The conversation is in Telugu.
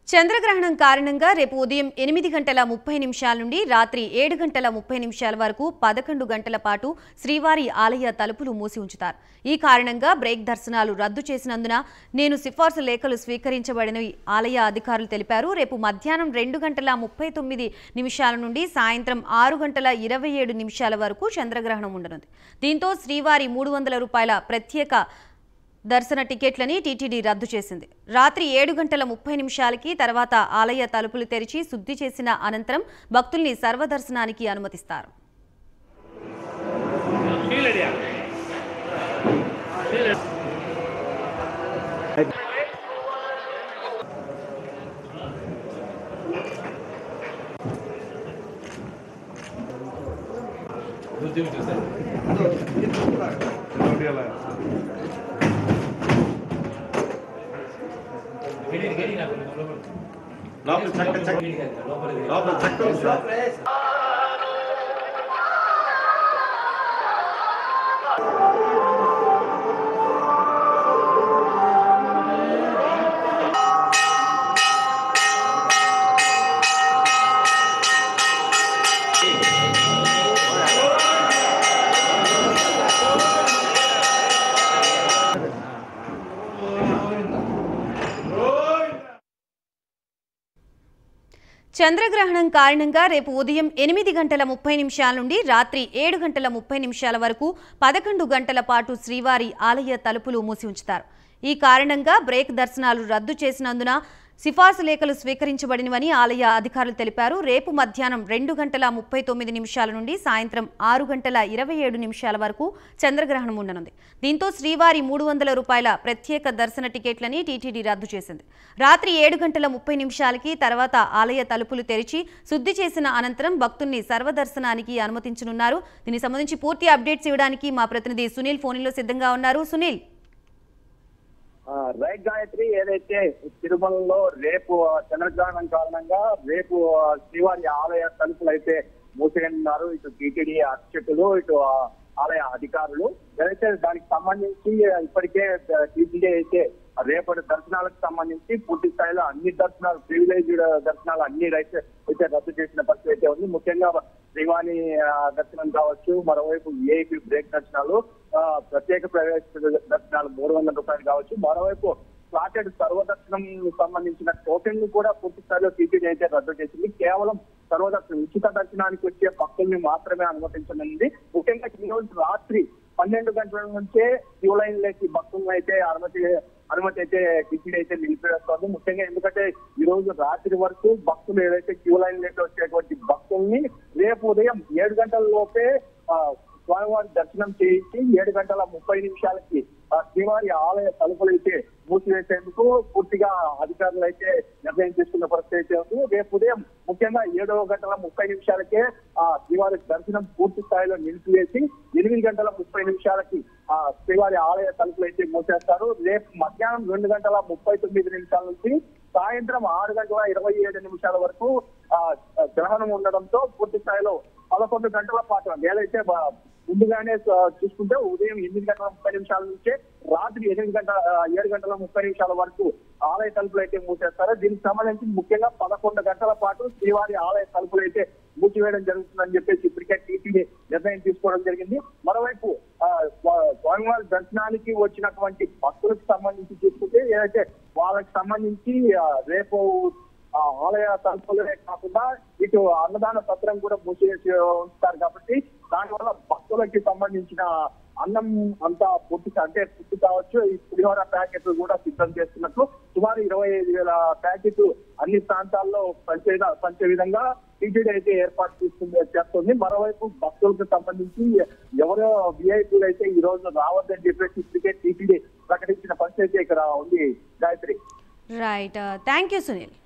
చంద్రగ్రహణం కారణంగా రేపు ఉదయం ఎనిమిది గంటల ముప్పై నిమిషాల నుండి రాత్రి ఏడు గంటల ముప్పై నిమిషాల వరకు పదకొండు గంటల పాటు శ్రీవారి ఆలయ తలుపులు మూసి ఉంచుతారు ఈ కారణంగా బ్రేక్ దర్శనాలు రద్దు చేసినందున నేను సిఫార్సు లేఖలు స్వీకరించబడినవి ఆలయ అధికారులు తెలిపారు రేపు మధ్యాహ్నం రెండు గంటల ముప్పై తొమ్మిది నిమిషాల నుండి సాయంత్రం ఆరు గంటల ఇరవై ఏడు నిమిషాల వరకు చంద్రగ్రహణం ఉండనుంది దీంతో శ్రీవారి మూడు వందల రూపాయల ప్రత్యేక దర్శన టికెట్లని టీటీడీ రద్దు చేసింది రాత్రి ఏడు గంటల ముప్పై నిమిషాలకి తర్వాత ఆలయ తలుపులు తెరిచి శుద్ధి చేసిన అనంతరం భక్తుల్ని సర్వదర్శనానికి అనుమతిస్తారు లోపల చక్క చక్క లోపల చక్క ఉంది సార్ చంద్రగ్రహణం కారణంగా రేపు ఉదయం ఎనిమిది గంటల ముప్పై నిమిషాల నుండి రాత్రి ఏడు గంటల ముప్పై నిమిషాల వరకు పదకొండు గంటల పాటు శ్రీవారి ఆలయ తలుపులు మూసి ఉంచుతారు ఈ కారణంగా బ్రేక్ దర్శనాలు రద్దు చేసినందున సిఫార్సు లేఖలు స్వీకరించబడినవని ఆలయ అధికారులు తెలిపారు రేపు మధ్యాహ్నం రెండు గంటల ముప్పై తొమ్మిది నిమిషాల నుండి సాయంత్రం ఆరు గంటల ఇరవై ఏడు నిమిషాల వరకు చంద్రగ్రహణం ఉండనుంది దీంతో శ్రీవారి మూడు వందల రూపాయల ప్రత్యేక దర్శన టికెట్లని టీటీడీ రద్దు చేసింది రాత్రి ఏడు గంటల ముప్పై నిమిషాలకి తర్వాత ఆలయ తలుపులు తెరిచి శుద్ధి చేసిన అనంతరం భక్తుల్ని సర్వదర్శనానికి అనుమతించనున్నారు దీనికి సంబంధించి పూర్తి అప్డేట్స్ ఇవ్వడానికి మా ప్రతినిధి సునీల్ ఫోన్లో సిద్ధంగా ఉన్నారు సునీల్ ఆ, రైట్ గాయత్రి ఏదైతే తిరుమలలో రేపు ఆ, చంద్రగ్రహణం కారణంగా రేపు ఆ, శ్రీవారి ఆలయ తలుపులు అయితే మూసివేయనున్నారు ఇటు టీటీడీ అర్చకులు ఇటు ఆ, ఆలయ అధికారులు ఏదైతే దానికి సంబంధించి ఆ, ఇప్పటికే టీటీడీ అయితే రేపటి దర్శనాలకు సంబంధించి పూర్తి స్థాయిలో అన్ని దర్శనాలు ప్రివిలేజ్డ్ దర్శనాలు అన్ని అయితే అయితే రద్దు చేసిన పరిస్థితి అయితే ఉంది ముఖ్యంగా శ్రీవాణి ఆ, దర్శనం కావచ్చు మరోవైపు ఏఐపీ బ్రేక్ దర్శనాలు ఆ, ప్రత్యేక ప్రవేశ దర్శనాలు మూడు వందల రూపాయలు కావచ్చు మరోవైపు స్లాటెడ్ సర్వదర్శనం సంబంధించిన టోకెన్ ను కూడా పూర్తి స్థాయిలో టీటీడీ అయితే రద్దు చేసింది కేవలం సర్వదర్శనం ఉచిత దర్శనానికి వచ్చే భక్తుల్ని మాత్రమే అనుమతించనుంది ముఖ్యంగా ఈ రోజు రాత్రి పన్నెండు గంటల నుంచే క్యూ లైన్ లేకి భక్తులను అయితే అనుమతి అనుమతి అయితే టీటీడీ అయితే నిలిపివేస్తోంది ముఖ్యంగా ఎందుకంటే ఈ రోజు రాత్రి వరకు భక్తులు ఏదైతే క్యూ లైన్ లేక వచ్చేటువంటి భక్తుల్ని రేపు ఉదయం ఏడు గంటల లోపే ఆ, స్వామివారి దర్శనం చేయించి ఏడు గంటల ముప్పై నిమిషాలకి ఆ శ్రీవారి ఆలయ తలుపులు అయితే మూసివేసేందుకు పూర్తిగా అధికారులు అయితే నిర్ణయం తీసుకున్న పరిస్థితి అయితే ఉంది రేపు ఉదయం ముఖ్యంగా ఏడవ గంటల ముప్పై నిమిషాలకే ఆ శ్రీవారి దర్శనం పూర్తి స్థాయిలో నిలిపివేసి ఎనిమిది గంటల ముప్పై నిమిషాలకి ఆ శ్రీవారి ఆలయ తలుపులు అయితే మూసేస్తారు రేపు మధ్యాహ్నం రెండు గంటల ముప్పై తొమ్మిది నిమిషాల నుంచి సాయంత్రం ఆరు గంటల ఇరవై ఏడు నిమిషాల వరకు ఆ గ్రహణం ఉండడంతో పూర్తి స్థాయిలో పదకొండు గంటల పాటు ఏదైతే బ- ముందుగానే ఆ, చూసుకుంటే ఉదయం ఎనిమిది గంటల ముప్పై నిమిషాల నుంచే రాత్రి ఎనిమిది గంటల ఆ, ఏడు గంటల ముప్పై నిమిషాల వరకు ఆలయ తలుపులు అయితే మూసేస్తారు దీనికి సంబంధించి ముఖ్యంగా పదకొండు గంటల పాటు శ్రీవారి ఆలయ తలుపులు అయితే మూసివేయడం జరుగుతుందని చెప్పేసి ఇప్పటికే టీటీడీ నిర్ణయం తీసుకోవడం జరిగింది మరోవైపు ఆ, స్వా- స్వామివారి దర్శనానికి వచ్చినటువంటి భక్తులకు సంబంధించి చూసుకుంటే ఏదైతే వాళ్ళకి సంబంధించి ఆ, రేపు ఆ ఆలయ తలుపులే కాకుండా ఇటు అన్నదాన సత్రం కూడా మూసివేసి ఉంచుతారు కాబట్టి దానివల్ల భక్తులకి సంబంధించిన అన్నం అంతా పూర్తి అంటే పూర్తి కావచ్చు ఈ పులిహోర ప్యాకెట్లు కూడా సిద్ధం చేస్తున్నట్లు సుమారు ఇరవై ఐదు వేల ప్యాకెట్లు అన్ని ప్రాంతాల్లో పంచే పంచే విధంగా టీటీడీ అయితే ఏర్పాటు చేస్తుంది చేస్తుంది మరోవైపు భక్తులకు సంబంధించి ఎవరో విఐపీలు అయితే ఈ రోజు రావద్దని చెప్పేసి ఇప్పటికే టీటీడీ ప్రకటించిన పరిస్థితి అయితే ఇక్కడ ఉంది Gayathri right thank you Sunil